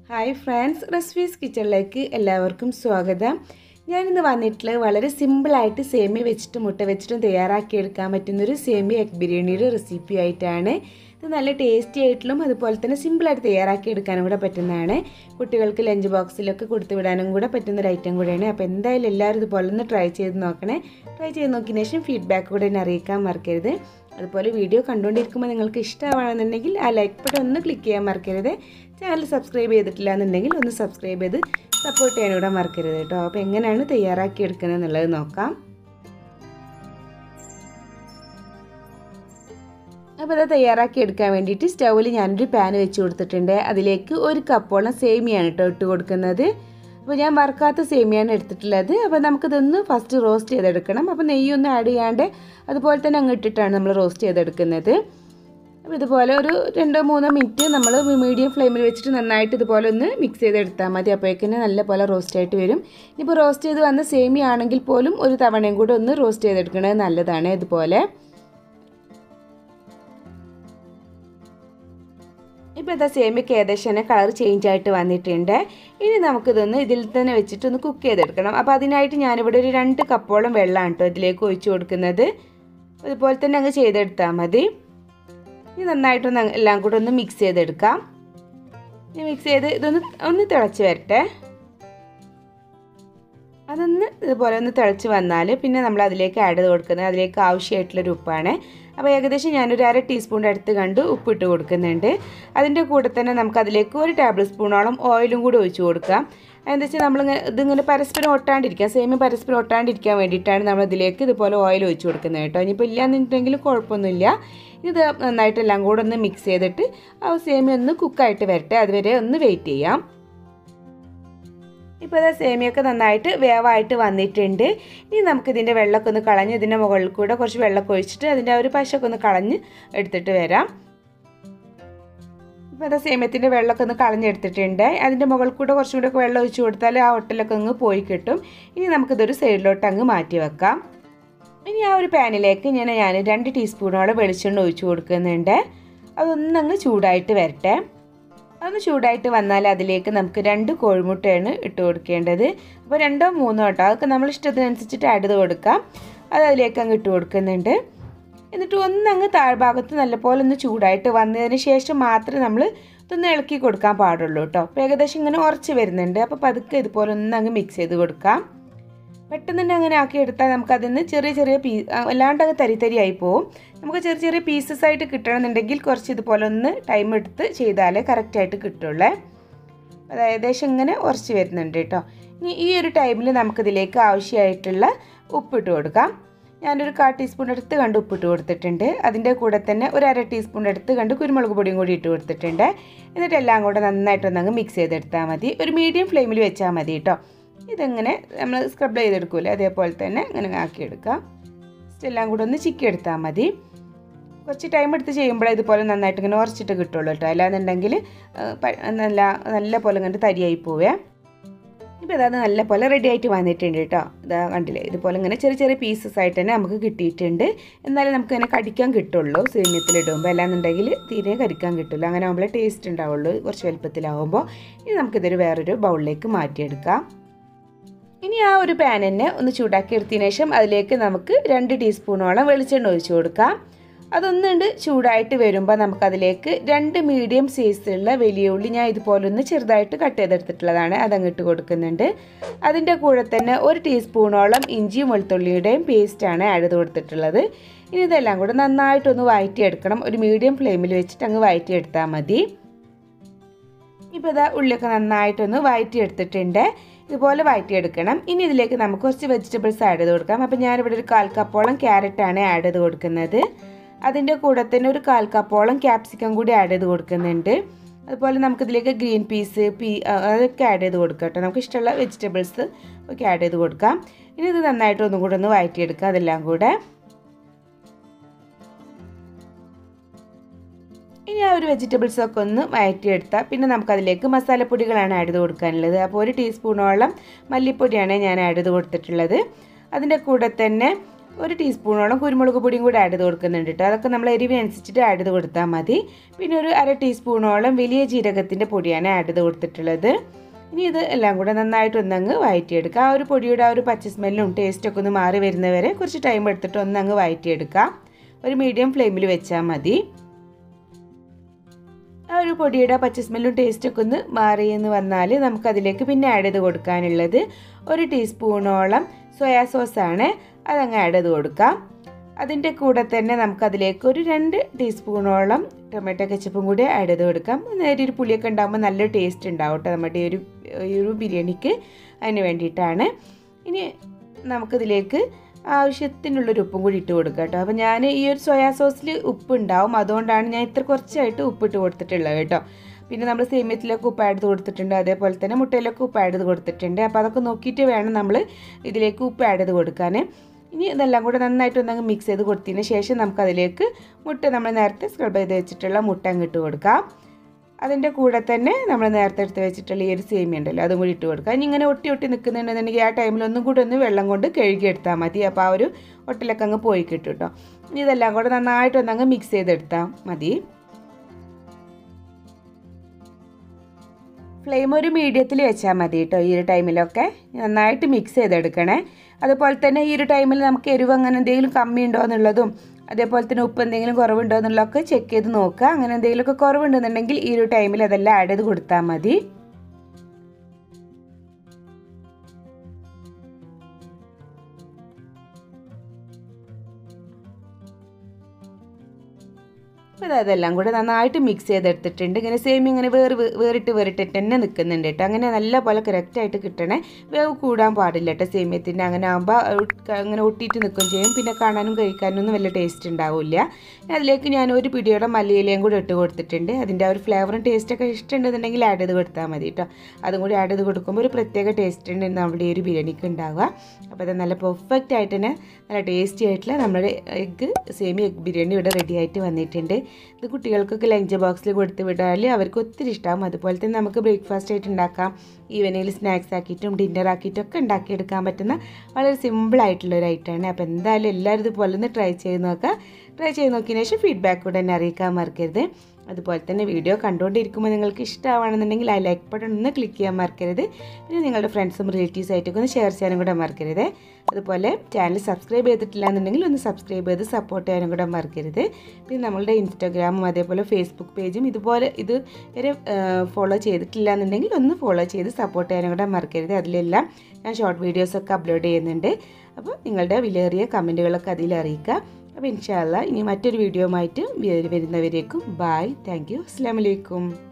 hi friends recipes കിച്ചണിലേക്ക് എല്ലാവർക്കും സ്വാഗതം ഞാനിന്ന് വന്നിട്ടുള്ളത് വളരെ സിമ്പിളായിട്ട് സേമിയ വെച്ചിട്ടും മുട്ട വെച്ചിട്ടും തയ്യാറാക്കിയെടുക്കാൻ പറ്റുന്നൊരു സേമിയ എഗ് ബിരിയാണിയുടെ റെസിപ്പി ആയിട്ടാണ് ഇത് നല്ല ടേസ്റ്റി ആയിട്ടുള്ളതും അതുപോലെ തന്നെ സിമ്പിളായിട്ട് തയ്യാറാക്കിയെടുക്കാനും കൂടെ പറ്റുന്നതാണ് കുട്ടികൾക്ക് ലഞ്ച് ബോക്സിലൊക്കെ കൊടുത്തു വിടാനും കൂടെ പറ്റുന്നൊരു ഐറ്റം കൂടെയാണ് അപ്പോൾ എന്തായാലും എല്ലാവരും ഇതുപോലെ ഒന്ന് ട്രൈ ചെയ്ത് നോക്കണേ ട്രൈ ചെയ്ത് നോക്കിയതിന് ശേഷം ഫീഡ്ബാക്ക് കൂടെ എന്നെ അറിയിക്കാൻ മറക്കരുത് അതുപോലെ വീഡിയോ കണ്ടുകൊണ്ടിരിക്കുമ്പോൾ നിങ്ങൾക്ക് ഇഷ്ടമാണെന്നുണ്ടെങ്കിൽ ആ ലൈക്ക് ബട്ടൺ ഒന്ന് ക്ലിക്ക് ചെയ്യാൻ മറക്കരുത് ചാനൽ സബ്സ്ക്രൈബ് ചെയ്തിട്ടില്ല എന്നുണ്ടെങ്കിൽ ഒന്ന് സബ്സ്ക്രൈബ് ചെയ്ത് സപ്പോർട്ട് ചെയ്യാൻ കൂടെ മറക്കരുത് കേട്ടോ അപ്പോൾ എങ്ങനെയാണ് തയ്യാറാക്കി എടുക്കുന്നത് എന്നുള്ളത് നോക്കാം അപ്പോൾ അത് തയ്യാറാക്കി എടുക്കാൻ വേണ്ടിയിട്ട് സ്റ്റൗവിൽ ഞാനൊരു പാൻ വെച്ച് കൊടുത്തിട്ടുണ്ട് അതിലേക്ക് ഒരു കപ്പോളം സേമിയാണ് കേട്ടോ ഇട്ട് കൊടുക്കുന്നത് അപ്പോൾ ഞാൻ വറുക്കാത്ത സേമിയാണ് എടുത്തിട്ടുള്ളത് അപ്പോൾ നമുക്കിതൊന്ന് ഫസ്റ്റ് റോസ്റ്റ് ചെയ്തെടുക്കണം അപ്പോൾ നെയ്യൊന്നും ആഡ് ചെയ്യാണ്ട് അതുപോലെ തന്നെ അങ്ങ് ഇട്ടിട്ടാണ് നമ്മൾ റോസ്റ്റ് ചെയ്തെടുക്കുന്നത് അപ്പോൾ ഇതുപോലെ ഒരു രണ്ടോ മൂന്നോ മിനിറ്റ് നമ്മൾ മീഡിയം ഫ്ലെയിമിൽ വെച്ചിട്ട് നന്നായിട്ട് ഇതുപോലെ ഒന്ന് മിക്സ് ചെയ്തെടുത്താൽ മതി അപ്പോഴേക്കിന് നല്ല പോലെ റോസ്റ്റ് ആയിട്ട് വരും ഇനിയിപ്പോൾ റോസ്റ്റ് ചെയ്ത് വന്ന സേമി ആണെങ്കിൽ പോലും ഒരു തവണയും കൂടെ ഒന്ന് റോസ്റ്റ് ചെയ്തെടുക്കുന്നത് നല്ലതാണ് ഇതുപോലെ ഇപ്പോൾ ഇതാ സേമിയക്ക് ഏകദേശം തന്നെ കളർ ചേഞ്ച് ആയിട്ട് വന്നിട്ടുണ്ട് ഇനി നമുക്കിതൊന്ന് ഇതിൽ തന്നെ വെച്ചിട്ട് ഒന്ന് കുക്ക് ചെയ്തെടുക്കണം അപ്പോൾ അതിനായിട്ട് ഞാനിവിടെ ഒരു രണ്ട് കപ്പോളം വെള്ളമാണ് കേട്ടോ ഇതിലേക്ക് ഒഴിച്ചു കൊടുക്കുന്നത് അതുപോലെ തന്നെ അങ്ങ് ചെയ്തെടുത്താൽ മതി ഇനി നന്നായിട്ടൊന്ന് എല്ലാം കൂടെ ഒന്ന് മിക്സ് ചെയ്തെടുക്കാം ഇനി മിക്സ് ചെയ്ത് ഇതൊന്ന് ഒന്ന് തിളച്ച് വരട്ടെ അതൊന്ന് ഇതുപോലെ ഒന്ന് തിളച്ച് വന്നാൽ പിന്നെ നമ്മൾ അതിലേക്ക് ആഡ് ചെയ്ത് കൊടുക്കുന്നത് അതിലേക്ക് ആവശ്യമായിട്ടുള്ളൊരു ഉപ്പാണ് അപ്പോൾ ഏകദേശം ഞാനൊരു അര ടീസ്പൂണിൻ്റെ അടുത്ത് കണ്ട് ഉപ്പിട്ട് കൊടുക്കുന്നുണ്ട് അതിൻ്റെ കൂടെ തന്നെ നമുക്ക് അതിലേക്ക് ഒരു ടേബിൾ സ്പൂണോളം ഓയിലും കൂടി ഒഴിച്ച് കൊടുക്കാം എന്താ വെച്ചാൽ നമ്മൾ ഇതിങ്ങനെ പരസ്പരം ഒട്ടാണ്ടിരിക്കാം സേമിയ പരസ്പരം ഒട്ടാണ്ടിരിക്കാൻ വേണ്ടിയിട്ടാണ് നമ്മൾ ഇതിലേക്ക് ഇതുപോലെ ഓയിൽ ഒഴിച്ച് കൊടുക്കുന്നത് കേട്ടോ ഇനിയിപ്പോൾ ഇല്ലാന്നുണ്ടെങ്കിൽ കുഴപ്പമൊന്നുമില്ല ഇത് നന്നായിട്ട് എല്ലാം കൂടെ ഒന്ന് മിക്സ് ചെയ്തിട്ട് ആ സേമിയ ഒന്ന് കുക്കായിട്ട് വരട്ടെ അതുവരെ ഒന്ന് വെയിറ്റ് ചെയ്യാം ഇപ്പോൾ ഇതാ സേമിയൊക്കെ നന്നായിട്ട് വേവായിട്ട് വന്നിട്ടുണ്ട് ഇനി നമുക്കിതിൻ്റെ വെള്ളമൊക്കെ ഒന്ന് കളഞ്ഞ് ഇതിൻ്റെ മുകളിൽ കൂടെ കുറച്ച് വെള്ളമൊക്കെ ഒഴിച്ചിട്ട് അതിൻ്റെ ആ ഒരു പശയൊക്കെ ഒന്ന് കളഞ്ഞ് എടുത്തിട്ട് വരാം ഇപ്പോൾ അതാ സേമ്യത്തിൻ്റെ വെള്ളമൊക്കെ ഒന്ന് കളഞ്ഞെടുത്തിട്ടുണ്ട് അതിൻ്റെ മുകളിൽ കൂടെ കുറച്ചും കൂടെ വെള്ളം ഒഴിച്ച് കൊടുത്താൽ ആ ഒട്ടലൊക്കെ അങ്ങ് പോയി കിട്ടും ഇനി നമുക്കിതൊരു സൈഡിലോട്ട് അങ്ങ് മാറ്റി വെക്കാം ഇനി ആ ഒരു പാനിലേക്ക് ഞാൻ ഞാൻ രണ്ട് ടീസ്പൂണോളം വെളിച്ചെണ്ണ ഒഴിച്ച് കൊടുക്കുന്നുണ്ട് അതൊന്നങ്ങ് ചൂടായിട്ട് വരട്ടെ അതൊന്ന് ചൂടായിട്ട് വന്നാൽ അതിലേക്ക് നമുക്ക് രണ്ട് കോഴിമുട്ടയാണ് ഇട്ട് കൊടുക്കേണ്ടത് അപ്പോൾ രണ്ടോ മൂന്നോ കേട്ടോ അതൊക്കെ നമ്മൾ ഇഷ്ടത്തിനനുസരിച്ചിട്ട് ആഡ് ചെയ്ത് കൊടുക്കാം അത് അതിലേക്ക് അങ്ങ് ഇട്ട് കൊടുക്കുന്നുണ്ട് എന്നിട്ട് ഒന്നങ്ങ് താഴ്ഭാഗത്ത് നല്ലപോലെ ഒന്ന് ചൂടായിട്ട് വന്നതിന് ശേഷം മാത്രമേ നമ്മൾ ഇതൊന്ന് ഇളക്കി കൊടുക്കാൻ പാടുള്ളൂ കേട്ടോ അപ്പോൾ ഏകദേശം ഇങ്ങനെ ഉറച്ച് വരുന്നുണ്ട് അപ്പോൾ പതുക്കെ ഇതുപോലെ ഒന്ന് അങ്ങ് മിക്സ് ചെയ്ത് കൊടുക്കാം പെട്ടെന്ന് തന്നെ അങ്ങനെ ആക്കി എടുത്താൽ നമുക്കതിന് ചെറിയ ചെറിയ പീ അല്ലാണ്ട് അങ്ങ് തരി തരിയായി പോവും നമുക്ക് ചെറിയ ചെറിയ പീസസ് ആയിട്ട് കിട്ടണമെന്നുണ്ടെങ്കിൽ കുറച്ച് ഇതുപോലെ ഒന്ന് ടൈം എടുത്ത് ചെയ്താലേ കറക്റ്റായിട്ട് കിട്ടുള്ളേ അത് ഏകദേശം ഇങ്ങനെ ഉറച്ച് വരുന്നുണ്ട് കേട്ടോ ഇനി ഈ ഒരു ടൈമിൽ നമുക്കിതിലേക്ക് ആവശ്യമായിട്ടുള്ള ഉപ്പിട്ട് കൊടുക്കാം ഞാനൊരു കാ ടീസ്പൂൺ എടുത്ത് കണ്ട് ഉപ്പിട്ട് കൊടുത്തിട്ടുണ്ട് അതിൻ്റെ കൂടെ തന്നെ ഒരു അര ടീസ്പൂൺ എടുത്ത് കണ്ട് കുരുമുളക് പൊടിയും കൂടി ഇട്ട് കൊടുത്തിട്ടുണ്ട് എന്നിട്ട് എല്ലാം കൂടെ നന്നായിട്ടൊന്നങ്ങ് മിക്സ് ചെയ്തെടുത്താൽ മതി ഒരു മീഡിയം ഫ്ലെയിമിൽ വെച്ചാൽ മതി കേട്ടോ ഇതെങ്ങനെ നമ്മൾ സ്ക്രബ് ചെയ്തെടുക്കൂലേ അതേപോലെ തന്നെ ഇങ്ങനെ ആക്കിയെടുക്കാം ജസ്റ്റ് എല്ലാം കൂടെ ഒന്ന് ചിക്കി എടുത്താൽ മതി കുറച്ച് ടൈം എടുത്ത് ചെയ്യുമ്പോൾ ഇതുപോലെ നന്നായിട്ട് ഇങ്ങനെ ഉറച്ചിട്ട് കിട്ടുള്ളൂ കേട്ടോ അല്ലാന്നുണ്ടെങ്കിൽ നല്ല നല്ല പോലെ ഇങ്ങനെ തരിയായി പോവേ ഇപ്പോൾ ഇതാ നല്ല പോലെ റെഡി ആയിട്ട് വന്നിട്ടുണ്ട് കേട്ടോ ഇതാ കണ്ടില്ലേ ഇതുപോലെ ഇങ്ങനെ ചെറിയ ചെറിയ പീസസ് ആയിട്ട് തന്നെ നമുക്ക് കിട്ടിയിട്ടുണ്ട് എന്നാലും നമുക്ക് ഇങ്ങനെ കടിക്കാൻ കിട്ടുള്ളൂ സേമ്യത്തിലിടുമ്പോൾ അല്ലാന്നുണ്ടെങ്കിൽ തീരെ കടിക്കാൻ കിട്ടില്ല അങ്ങനെ ആകുമ്പോൾ ടേസ്റ്റ് ഉണ്ടാവുള്ളൂ കുറച്ച് വലുപ്പത്തിലാവുമ്പോൾ ഇനി നമുക്കിതൊരു വേറൊരു ബൗളിലേക്ക് മാറ്റിയെടുക്കാം ഇനി ആ ഒരു പാൻ തന്നെ ഒന്ന് ചൂടാക്കി എടുത്തതിന് ശേഷം അതിലേക്ക് നമുക്ക് രണ്ട് ടീസ്പൂണോളം വെളിച്ചെണ്ണ ഒഴിച്ചു കൊടുക്കാം അതൊന്നുണ്ട് ചൂടായിട്ട് വരുമ്പോൾ നമുക്കതിലേക്ക് രണ്ട് മീഡിയം സൈസിലുള്ള വലിയ ഉള്ളി ഞാൻ ഇതുപോലെ ഒന്ന് ചെറുതായിട്ട് കട്ട് ചെയ്തെടുത്തിട്ടുള്ളതാണ് അതങ്ങിട്ട് കൊടുക്കുന്നുണ്ട് അതിൻ്റെ കൂടെ തന്നെ ഒരു ടീസ്പൂണോളം ഇഞ്ചിയും വെളുത്തുള്ളിയുടെയും പേസ്റ്റാണ് ആഡ് ചെയ്ത് കൊടുത്തിട്ടുള്ളത് ഇനി ഇതെല്ലാം കൂടെ നന്നായിട്ടൊന്ന് വഴറ്റിയെടുക്കണം ഒരു മീഡിയം ഫ്ലെയിമിൽ വെച്ചിട്ട് അങ്ങ് വഴറ്റിയെടുത്താൽ മതി ഇപ്പോൾ ഇതാ ഉള്ളിയൊക്കെ നന്നായിട്ടൊന്ന് വഴറ്റിയെടുത്തിട്ടുണ്ട് ഇതുപോലെ വഴറ്റിയെടുക്കണം ഇനി ഇതിലേക്ക് നമുക്ക് കുറച്ച് വെജിറ്റബിൾസ് ആഡ് ചെയ്ത് കൊടുക്കാം അപ്പോൾ ഞാനിവിടെ ഒരു കാൽ കപ്പോളം ക്യാരറ്റാണ് ആഡ് ചെയ്ത് കൊടുക്കുന്നത് അതിൻ്റെ കൂടെ തന്നെ ഒരു കാൽ കപ്പോളം ക്യാപ്സിക്കം കൂടി ആഡ് ചെയ്ത് കൊടുക്കുന്നുണ്ട് അതുപോലെ നമുക്കിതിലേക്ക് ഗ്രീൻ പീസ് പീ അതൊക്കെ ആഡ് ചെയ്ത് കൊടുക്കാം കേട്ടോ നമുക്ക് ഇഷ്ടമുള്ള വെജിറ്റബിൾസ് ഒക്കെ ആഡ് ചെയ്ത് കൊടുക്കാം ഇനി ഇത് നന്നായിട്ട് ഒന്നും കൂടെ ഒന്ന് വഴറ്റിയെടുക്കാം അതെല്ലാം കൂടെ ഇനി ആ ഒരു വെജിറ്റബിൾസ് ഒക്കെ ഒന്ന് വഴറ്റിയെടുത്താൽ പിന്നെ നമുക്കതിലേക്ക് മസാലപ്പൊടികളാണ് ആഡ് ചെയ്ത് കൊടുക്കാനുള്ളത് അപ്പോൾ ഒരു ടീസ്പൂണോളം മല്ലിപ്പൊടിയാണ് ഞാൻ ആഡ് ചെയ്ത് കൊടുത്തിട്ടുള്ളത് അതിൻ്റെ കൂടെ തന്നെ ഒരു ടീസ്പൂണോളം കുരുമുളക് പൊടിയും കൂടി ആഡ് ചെയ്ത് കൊടുക്കുന്നുണ്ട് കേട്ടോ അതൊക്കെ നമ്മൾ എരിവിനനുസരിച്ചിട്ട് ആഡ് ചെയ്ത് കൊടുത്താൽ മതി പിന്നെ ഒരു അര ടീസ്പൂണോളം വലിയ ജീരകത്തിൻ്റെ പൊടിയാണ് ആഡ് ചെയ്ത് കൊടുത്തിട്ടുള്ളത് ഇനി ഇത് എല്ലാം കൂടെ നന്നായിട്ട് ഒന്നങ്ങ് വഴറ്റിയെടുക്കുക ആ ഒരു പൊടിയുടെ ആ ഒരു പച്ച സ്മെല്ലും ടേസ്റ്റൊക്കെ ഒന്ന് മാറി വരുന്നവരെ കുറച്ച് ടൈം എടുത്തിട്ട് ഒന്നങ്ങ് വഴറ്റിയെടുക്കാം ഒരു മീഡിയം ഫ്ലെയിമിൽ വെച്ചാൽ മതി ആ ഒരു പൊടിയുടെ പച്ച സ്മെല്ലും ടേസ്റ്റൊക്കെ ഒന്ന് മാറിയെന്ന് വന്നാൽ നമുക്കതിലേക്ക് പിന്നെ ആഡ് ചെയ്ത് കൊടുക്കാനുള്ളത് ഒരു ടീസ്പൂണോളം സോയാ സോസാണ് അതങ്ങ് ആഡ് ചെയ്ത് കൊടുക്കാം അതിൻ്റെ കൂടെ തന്നെ നമുക്കതിലേക്ക് ഒരു രണ്ട് ടീസ്പൂണോളം ടൊമാറ്റോ കെച്ചപ്പും കൂടി ആഡ് ചെയ്ത് കൊടുക്കാം നേരെ ഒരു പുളിയൊക്കെ ഉണ്ടാകുമ്പോൾ നല്ല ടേസ്റ്റ് ഉണ്ടാവും കേട്ടോ നമ്മുടെ ഈ ഒരു ഈ ഒരു ബിരിയാണിക്ക് അതിന് വേണ്ടിയിട്ടാണ് ഇനി നമുക്കിതിലേക്ക് ആവശ്യത്തിനുള്ളൊരു ഉപ്പും കൂടി ഇട്ട് കൊടുക്കുക കേട്ടോ അപ്പോൾ ഞാൻ ഈ ഒരു സോയാ സോസിൽ ഉപ്പ് ഉണ്ടാവും അതുകൊണ്ടാണ് ഞാൻ ഇത്ര കുറച്ചായിട്ട് ഉപ്പിട്ട് കൊടുത്തിട്ടുള്ളത് കേട്ടോ പിന്നെ നമ്മൾ സേമിയത്തിലൊക്കെ ഉപ്പ് ആഡ് ചെയ്ത് കൊടുത്തിട്ടുണ്ട് അതേപോലെ തന്നെ മുട്ടയിലൊക്കെ ഉപ്പ് ആഡ് ചെയ്ത് കൊടുത്തിട്ടുണ്ട് അപ്പോൾ അതൊക്കെ നോക്കിയിട്ട് വേണം നമ്മൾ ഇതിലേക്ക് ഉപ്പ് ആഡ് ചെയ്ത് കൊടുക്കാൻ ഇനി ഇതെല്ലാം കൂടെ നന്നായിട്ട് ഒന്നങ്ങ് മിക്സ് ചെയ്ത് കൊടുത്തതിന് ശേഷം നമുക്കതിലേക്ക് മുട്ട നമ്മൾ നേരത്തെ സ്ക്രബ് ചെയ്ത് വെച്ചിട്ടുള്ള മുട്ട അങ്ങ് ഇട്ട് കൊടുക്കാം അതിൻ്റെ കൂടെ തന്നെ നമ്മൾ നേരത്തെ എടുത്ത് വെച്ചിട്ടുള്ള ഈ ഒരു സേമിയ ഉണ്ടല്ലോ അതും കൂടി ഇട്ട് കൊടുക്കുക ഇനി ഇങ്ങനെ ഒട്ടി ഒട്ടി നിൽക്കുന്നുണ്ടെന്നുണ്ടെങ്കിൽ ആ ടൈമിൽ ഒന്നും കൂടി ഒന്ന് വെള്ളം കൊണ്ട് കഴുകിയെടുത്താൽ മതി അപ്പോൾ ആ ഒരു ഒട്ടിലൊക്കെ അങ്ങ് പോയി കിട്ടും കേട്ടോ ഇനി ഇതെല്ലാം കൂടെ നന്നായിട്ട് ഒന്നങ്ങ് മിക്സ് ചെയ്തെടുത്താൽ മതി ഫ്ലെയിം ഒരു മീഡിയത്തിൽ വെച്ചാൽ മതി കേട്ടോ ഈ ഒരു ടൈമിലൊക്കെ നന്നായിട്ട് മിക്സ് ചെയ്തെടുക്കണേ അതുപോലെ തന്നെ ഈ ഒരു ടൈമിൽ നമുക്ക് എരിവ് അങ്ങനെ എന്തെങ്കിലും കമ്മി ഉണ്ടോ എന്നുള്ളതും അതേപോലെ തന്നെ ഉപ്പ് എന്തെങ്കിലും കുറവുണ്ടോ എന്നുള്ളതൊക്കെ ചെക്ക് ചെയ്ത് നോക്കുക അങ്ങനെ എന്തെങ്കിലുമൊക്കെ കുറവുണ്ടെന്നുണ്ടെങ്കിൽ ഈ ഒരു ടൈമിൽ അതെല്ലാം ആഡ് ചെയ്ത് കൊടുത്താൽ മതി അപ്പോൾ അതെല്ലാം കൂടെ നന്നായിട്ട് മിക്സ് ചെയ്തെടുത്തിട്ടുണ്ട് ഇങ്ങനെ സെയിം ഇങ്ങനെ വേറെ വേറിട്ട് വേറിട്ടിട്ട് തന്നെ നിൽക്കുന്നുണ്ട് കേട്ടോ അങ്ങനെ നല്ല പോലെ കറക്റ്റായിട്ട് കിട്ടണേ വേവ് കൂടാൻ പാടില്ല കേട്ടോ സേമിയത്തിൻ്റെ അങ്ങനെ ആകുമ്പോൾ അങ്ങനെ ഒട്ടിയിട്ട് നിൽക്കുകയും ചെയ്യും പിന്നെ കാണാനും കഴിക്കാനും ഒന്നും വലിയ ടേസ്റ്റ് ഉണ്ടാവില്ല അതിലേക്ക് ഞാൻ ഒരു പിടിയോടെ മല്ലിയിലയും കൂടെ ഇട്ട് കൊടുത്തിട്ടുണ്ട് അതിൻ്റെ ആ ഒരു ഫ്ലേവറും ടേസ്റ്റൊക്കെ ഇഷ്ടമുണ്ടെന്നുണ്ടെങ്കിൽ ആഡ് ചെയ്ത് കൊടുത്താൽ മതി കേട്ടോ അതും കൂടി ആഡ് ചെയ്ത് കൊടുക്കുമ്പോൾ ഒരു പ്രത്യേക ടേസ്റ്റ് ഉണ്ട് നമ്മുടെ ഈ ഒരു ബിരിയാണിക്ക് ഉണ്ടാവുക അപ്പോൾ അത് നല്ല പെർഫെക്റ്റ് ആയിട്ട് തന്നെ നല്ല ടേസ്റ്റി ആയിട്ടുള്ള നമ്മുടെ എഗ്ഗ് സേമി എഗ് ബിരിയാണി ഇവിടെ റെഡി ആയിട്ട് വന്നിട്ടുണ്ട് ഇത് കുട്ടികൾക്കൊക്കെ ലഞ്ച് ബോക്സിൽ കൊടുത്ത് വിടാൽ അവർക്ക് ഒത്തിരി ഇഷ്ടമാകും അതുപോലെ തന്നെ നമുക്ക് ബ്രേക്ക്ഫാസ്റ്റ് ആയിട്ട് ഉണ്ടാക്കാം ഈവനിങ്ങിൽ സ്നാക്സ് ആക്കിയിട്ടും ഡിന്നർ ആക്കിയിട്ടും ഒക്കെ ഉണ്ടാക്കിയെടുക്കാൻ പറ്റുന്ന വളരെ സിമ്പിൾ ആയിട്ടുള്ള ഒരു ഐറ്റമാണ് അപ്പോൾ എന്തായാലും എല്ലാവരും ഇതുപോലെ ഒന്ന് ട്രൈ ചെയ്ത് നോക്കുക ട്രൈ ചെയ്ത് നോക്കിയതിന് ശേഷം ഫീഡ്ബാക്ക് കൂടെ എന്നെ അറിയിക്കാൻ മറക്കരുത് അതുപോലെ തന്നെ വീഡിയോ കണ്ടുകൊണ്ടിരിക്കുമ്പോൾ നിങ്ങൾക്ക് ഇഷ്ടമാണെന്നുണ്ടെങ്കിൽ ആ ലൈക്ക് ബട്ടൺ ഒന്ന് ക്ലിക്ക് ചെയ്യാൻ മറക്കരുത് പിന്നെ നിങ്ങളുടെ ഫ്രണ്ട്സും റിലേറ്റീവ്സ് ആയിട്ടൊക്കെ ഒന്ന് ഷെയർ ചെയ്യാനും കൂടെ മറക്കരുത് അതുപോലെ ചാനൽ സബ്സ്ക്രൈബ് ചെയ്തിട്ടില്ല എന്നുണ്ടെങ്കിൽ ഒന്ന് സബ്സ്ക്രൈബ് ചെയ്ത് സപ്പോർട്ട് ചെയ്യാനും കൂടെ മറക്കരുത് പിന്നെ നമ്മളുടെ ഇൻസ്റ്റാഗ്രാമും അതേപോലെ ഫേസ്ബുക്ക് പേജും ഇതുപോലെ ഇത് വരെ ഫോളോ ചെയ്തിട്ടില്ല എന്നുണ്ടെങ്കിൽ ഒന്ന് ഫോളോ ചെയ്ത് സപ്പോർട്ട് ചെയ്യാനും കൂടെ മറക്കരുത് അതിലെല്ലാം ഞാൻ ഷോർട്ട് വീഡിയോസൊക്കെ അപ്ലോഡ് ചെയ്യുന്നുണ്ട് അപ്പോൾ നിങ്ങളുടെ വിലയേറിയ കമൻറ്റുകളൊക്കെ അതിൽ അറിയിക്കുക അപ്പോൾ ഇൻഷാല്ല ഇനി മറ്റൊരു വീഡിയോ ആയിട്ട് വരുന്നവരേക്കും ബായ് താങ്ക് യു അസ്സാം വലൈക്കും